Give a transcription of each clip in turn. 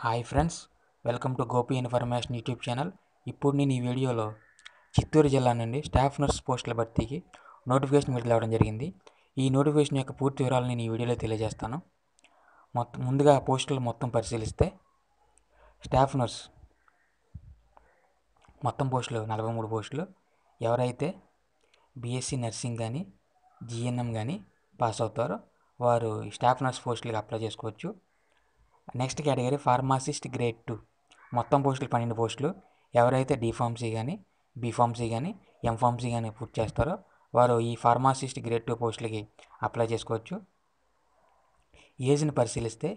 hi friends welcome to Gopi information YouTube channel ఇప్పుడు నేను ఈ వీడియోలో చిత్తూరు జిల్లా నుండి స్టాఫ్ నర్స్ పోస్టుల భర్తీకి నోటిఫికేషన్ విడుదల అవ్వడం జరిగింది ఈ నోటిఫికేషన్ యొక్క పూర్తి వివరాలు నేను ఈ వీడియోలో తెలియజేస్తాను మొత్తం ముందుగా పోస్టులు మొత్తం పరిశీలిస్తే స్టాఫ్ నర్స్ మొత్తం పోస్టులు నలభై మూడు పోస్టులు ఎవరైతే బీఎస్సీ నర్సింగ్ కానీ జిఎన్ఎం కానీ పాస్ అవుతారో వారు ఈ స్టాఫ్ నర్స్ పోస్టులకు అప్లై చేసుకోవచ్చు next category pharmacist grade two మొత్తం పోస్టులు పన్నెండు పోస్టులు ఎవరైతే డిఫార్మసీ కానీ బీఫార్మసీ కానీ ఎంఫార్మసీ కానీ పూర్తి చేస్తారో వారు ఈ ఫార్మాసిస్ట్ గ్రేడ్ టూ పోస్టులకి అప్లై చేసుకోవచ్చు ఏజ్ని పరిశీలిస్తే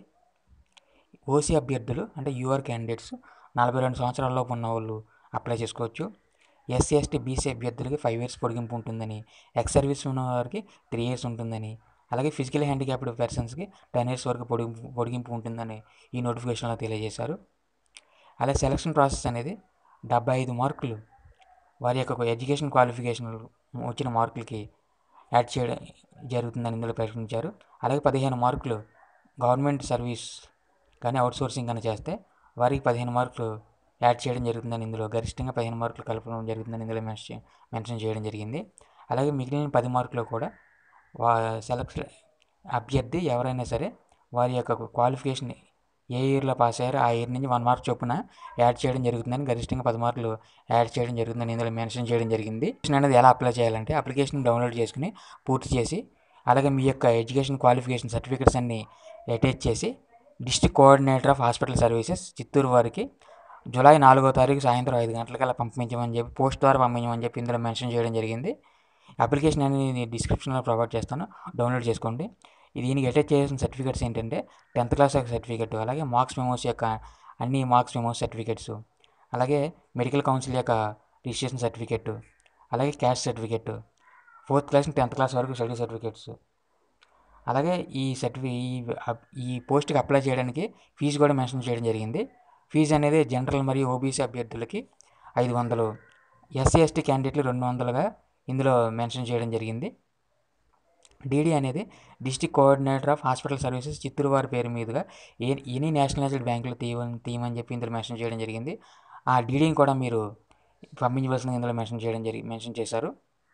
ఓసీ అభ్యర్థులు అంటే యూఆర్ క్యాండిడేట్స్ నలభై రెండు సంవత్సరాలలోపు ఉన్న వాళ్ళు అప్లై చేసుకోవచ్చు ఎస్సీ ఎస్టీ బీసీ అభ్యర్థులకి ఫైవ్ ఇయర్స్ పొడిగింపు ఉంటుందని ఎక్స్ సర్వీస్ ఉన్న వారికి త్రీ ఇయర్స్ ఉంటుందని అలాగే ఫిజికల్ హ్యాండిక్యాప్డ్ పర్సన్స్కి టెన్ ఇయర్స్ వరకు పొడిగింపు పొడిగింపు ఉంటుందని ఈ నోటిఫికేషన్లో తెలియజేశారు అలాగే సెలక్షన్ ప్రాసెస్ అనేది డెబ్బై ఐదు మార్కులు వారి యొక్క ఎడ్యుకేషన్ క్వాలిఫికేషన్ వచ్చిన మార్కులకి యాడ్ చేయడం జరుగుతుందని ఇందులో ప్రకటించారు అలాగే పదిహేను మార్కులు గవర్నమెంట్ సర్వీస్ కానీ అవుట్సోర్సింగ్ కానీ చేస్తే వారికి పదిహేను మార్కులు యాడ్ చేయడం జరుగుతుందని ఇందులో గరిష్టంగా పదిహేను మార్కులు కలపడం జరుగుతుందని ఇందులో మెన్షన్ మెన్షన్ చేయడం జరిగింది అలాగే మిగిలిన పది మార్కులు కూడా వా సెలెక్ట్ అభ్యర్థి ఎవరైనా సరే వారి యొక్క క్వాలిఫికేషన్ ఏ ఇయర్లో పాస్ అయ్యారో ఆ ఇయర్ నుంచి వన్ మార్క్ చొప్పున యాడ్ చేయడం జరుగుతుందని గరిష్టంగా పది మార్కులు యాడ్ చేయడం జరుగుతుందని ఇందులో మెన్షన్ చేయడం జరిగింది అనేది ఎలా అప్లై చేయాలంటే అప్లికేషన్ డౌన్లోడ్ చేసుకుని పూర్తి చేసి అలాగే మీ యొక్క ఎడ్యుకేషన్ క్వాలిఫికేషన్ సర్టిఫికెట్స్ అన్ని అటాచ్ చేసి district coordinator of hospital services Chittoor వారికి జూలై నాలుగో తారీఖు సాయంత్రం ఐదు గంటలకల్లా పంపించమని చెప్పి పోస్ట్ ద్వారా పంపించమని చెప్పి ఇందులో మెన్షన్ చేయడం జరిగింది అప్లికేషన్ అనేది డిస్క్రిప్షన్లో ప్రొవైడ్ చేస్తాను డౌన్లోడ్ చేసుకోండి దీనికి అటాచ్ చేసిన సర్టిఫికేట్స్ ఏంటంటే టెన్త్ క్లాస్ యొక్క సర్టిఫికేట్ అలాగే మార్క్స్ మెమోస్ యొక్క అన్ని మార్క్స్ మెమోస్ సర్టిఫికేట్స్ అలాగే మెడికల్ కౌన్సిల్ యొక్క రిజిస్ట్రేషన్ సర్టిఫికేట్ అలాగే caste certificate fourth class tenth class వరకు స్టడీ సర్టిఫికేట్స్ అలాగే ఈ సర్టిఫి ఈ ఈ పోస్ట్కి అప్లై చేయడానికి ఫీజు కూడా మెన్షన్ చేయడం జరిగింది ఫీజు అనేది జనరల్ మరియు ఓబీసీ అభ్యర్థులకి ఐదు వందలు ఎస్సీ ఎస్టీ క్యాండిడేట్లు రెండు వందలుగా ఇందులో మెన్షన్ చేయడం జరిగింది డీడీ అనేది district coordinator of hospital services Chittoor వారి పేరు మీదుగా ఏ ఎనీ నేషనలైజ్డ్ బ్యాంకులు తీయమని తీయమని చెప్పి ఇందులో మెన్షన్ చేయడం జరిగింది ఆ డీడీని కూడా మీరు పంపించవలసిన ఇందులో మెన్షన్ చేయడం జరిగి మెన్షన్ చేశారు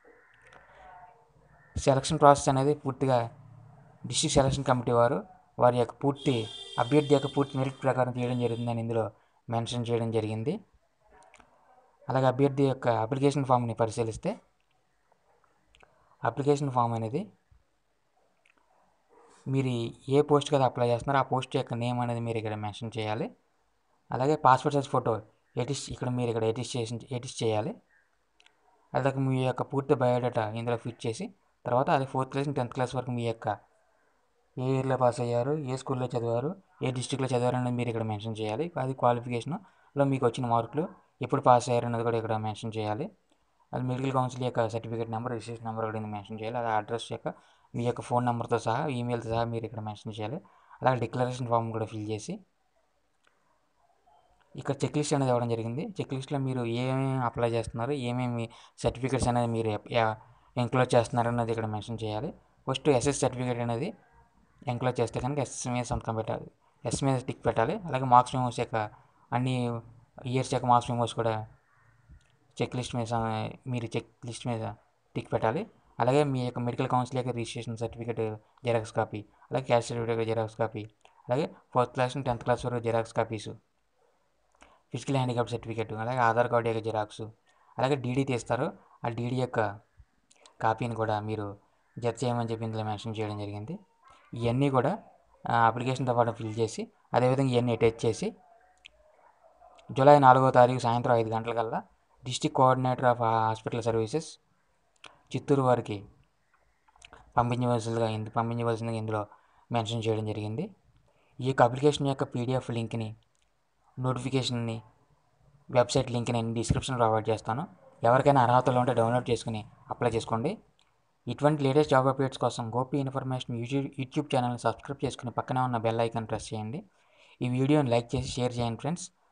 సెలక్షన్ ప్రాసెస్ అనేది పూర్తిగా డిస్ట్రిక్ట్ సెలక్షన్ కమిటీ వారు వారి యొక్క పూర్తి అభ్యర్థి యొక్క పూర్తి మెరిట్ ప్రకారం తీయడం జరుగుతుందని ఇందులో మెన్షన్ చేయడం జరిగింది అలాగే అభ్యర్థి యొక్క అప్లికేషన్ ఫామ్ని పరిశీలిస్తే అప్లికేషన్ ఫామ్ అనేది మీరు ఏ పోస్ట్ కదా అప్లై చేస్తున్నారో ఆ పోస్ట్ యొక్క నేమ్ అనేది మీరు ఇక్కడ మెన్షన్ చేయాలి అలాగే పాస్పోర్ట్ సైజ్ ఫోటో ఎడిట్ ఇక్కడ మీరు ఇక్కడ ఎడిట్ చేసి ఎడిట్ చేయాలి అలాగే మీ యొక్క పూర్తి బయోడేటా ఇందులో ఫిట్ చేసి తర్వాత అది ఫోర్త్ క్లాస్ టెన్త్ క్లాస్ వరకు మీ యొక్క ఏ ఇయర్లో పాస్ అయ్యారు ఏ స్కూల్లో చదివారు ఏ డిస్టిక్లో చదివారు అనేది మీరు ఇక్కడ మెన్షన్ చేయాలి అది క్వాలిఫికేషన్లో మీకు వచ్చిన మార్కులు ఎప్పుడు పాస్ అయ్యారు అనేది కూడా ఇక్కడ మెన్షన్ చేయాలి అది మెడికల్ కౌన్సిల్ యొక్క సర్టిఫికేట్ నెంబర్ రిజిస్ట్రేషన్ నెంబర్ కూడా మెన్షన్ చేయాలి అది అడ్రస్ యొక్క మీ యొక్క ఫోన్ నెంబర్తో సహా ఈమెయిల్తో సహా మీరు ఇక్కడ మెన్షన్ చేయాలి అలాగే డిక్లరేషన్ ఫామ్ కూడా ఫిల్ చేసి ఇక్కడ చెక్ లిస్ట్ అనేది ఇవ్వడం జరిగింది చెక్ లిస్ట్లో మీరు ఏమేమి అప్లై చేస్తున్నారు ఏమేమి సర్టిఫికేట్స్ అనేది మీరు ఎంక్లోజ్ చేస్తున్నారు అనేది ఇక్కడ మెన్షన్ చేయాలి ఫస్ట్ ఎస్ఎస్ సర్టిఫికేట్ అనేది ఎంక్లోజ్ చేస్తే కనుక ఎస్ మీద సంతకం పెట్టాలి ఎస్ మీద టిక్ పెట్టాలి అలాగే మార్క్స్ మెమోస్ యొక్క అన్ని ఇయర్స్ యొక్క మార్క్స్ మెమోస్ కూడా చెక్ లిస్ట్ మీద మీరు చెక్ లిస్ట్ మీద టిక్ పెట్టాలి అలాగే మీ యొక్క మెడికల్ కౌన్సిల్ యొక్క రిజిస్ట్రేషన్ సర్టిఫికేట్ జెరాక్స్ కాపీ అలాగే క్యాస్ట్ సర్టిఫికేట్ జెరాక్స్ కాపీ అలాగే ఫోర్త్ క్లాస్ టెన్త్ క్లాస్ వరకు xerox copies physical handicap certificate అలాగే ఆధార్ కార్డు యొక్క జిరాక్స్ అలాగే డీడీ తీస్తారు ఆ డీడీ యొక్క కాపీని కూడా మీరు జత చేయమని చెప్పి ఇందులో మెన్షన్ చేయడం జరిగింది ఇవన్నీ కూడా అప్లికేషన్తో పాటు ఫిల్ చేసి అదేవిధంగా ఇవన్నీ అటాచ్ చేసి జూలై నాలుగో తారీఖు సాయంత్రం ఐదు గంటలకల్లా district coordinator of hospital services Chittoor వారికి పంపించవలసిందిగా ఇందు పంపించవలసిందిగా ఇందులో మెన్షన్ చేయడం జరిగింది ఈ యొక్క అప్లికేషన్ యొక్క పీడిఎఫ్ లింక్ని నోటిఫికేషన్ని వెబ్సైట్ లింక్ నేను డిస్క్రిప్షన్ ప్రొవైడ్ చేస్తాను ఎవరికైనా అర్హతలు ఉంటే డౌన్లోడ్ చేసుకుని అప్లై చేసుకోండి ఇటువంటి లేటెస్ట్ జాబ్ అప్డేట్స్ కోసం గోపి ఇన్ఫర్మేషన్ యూట్యూబ్ యూట్యూబ్ ఛానల్ని సబ్స్క్రైబ్ చేసుకుని పక్కనే ఉన్న బెల్ ఐకాన్ ప్రెస్ చేయండి ఈ వీడియోని లైక్ చేసి షేర్ చేయండి ఫ్రెండ్స్